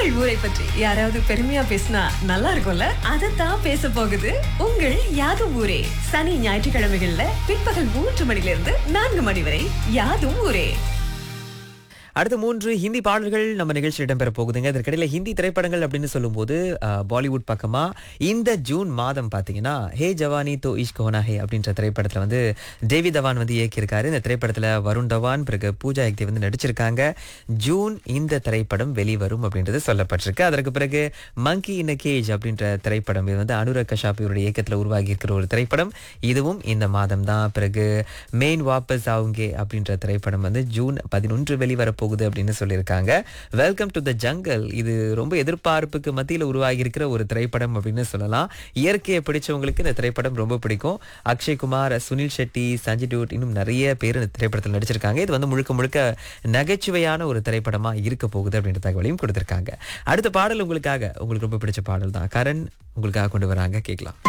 உங்கள் ஊரை பற்றி யாராவது பெருமையா பேசினா நல்லா இருக்கும்ல அதைத்தான் பேச போகுது உங்கள் யாதும் ஊரே சனி ஞாயிற்றுக்கிழமைகள்ல பிற்பகல் மூன்று மணிலிருந்து நான்கு மணி வரை யாதும் ஊரே அடுத்த மூன்று ஹிந்தி பாடல்கள் நம்ம நிகழ்ச்சியில் இடம்பெற போகுதுங்க இதற்கிடையில ஹிந்தி திரைப்படங்கள் அப்படின்னு சொல்லும்போது அஹ், பாலிவுட் பக்கமா இந்த ஜூன் மாதம் பார்த்தீங்கன்னா ஹே ஜவானி தோ இஷ்க் ஹோனா ஹே அப்படின்ற திரைப்படத்தில் வந்து தேவி தவான் வந்து இயக்கியிருக்காரு இந்த திரைப்படத்தில் வருண் தவான் பிறகு பூஜா ஹெக்தே வந்து நடிச்சிருக்காங்க ஜூன் இந்த திரைப்படம் வெளிவரும் அப்படின்றது சொல்லப்பட்டிருக்கு அதற்கு பிறகு மங்கி இன் கேஜ் அப்படின்ற திரைப்படம் இது வந்து அனுராக் கஷாப் இவருடைய இயக்கத்தில் உருவாகி இருக்கிற ஒரு திரைப்படம் இதுவும் இந்த மாதம் தான் பிறகு மெயின் வாபஸ் ஆவுங்கே அப்படின்ற திரைப்படம் வந்து ஜூன் பதினொன்று வெளிவரப்போகுது அப்படின்னு சொல்லியிருக்காங்க வெல்கம் டு த ஜங்கல் இது ரொம்ப எதிர்பார்ப்புக்கு மத்தியில் உருவாகி இருக்கிற ஒரு திரைப்படம் அப்படின்னு சொல்லலாம் இயற்கையை பிடிச்சவங்களுக்கு இந்த திரைப்படம் ரொம்ப பிடிக்கும் அக்ஷய் குமார் சுனில் ஷெட்டி சஞ்சய் டியூட் இன்னும் நிறைய பேர் இந்த திரைப்படத்தில் நடிச்சிருக்காங்க இது வந்து முழுக்க முழுக்க நகைச்சுவையான ஒரு திரைப்படமா இருக்க போகுது அப்படின்ற தகவலையும் கொடுத்திருக்காங்க அடுத்த பாடல் உங்களுக்காக உங்களுக்கு ரொம்ப பிடிச்ச பாடல் தான் கரண் உங்களுக்காக கொண்டு வராங்க கேட்கலாம்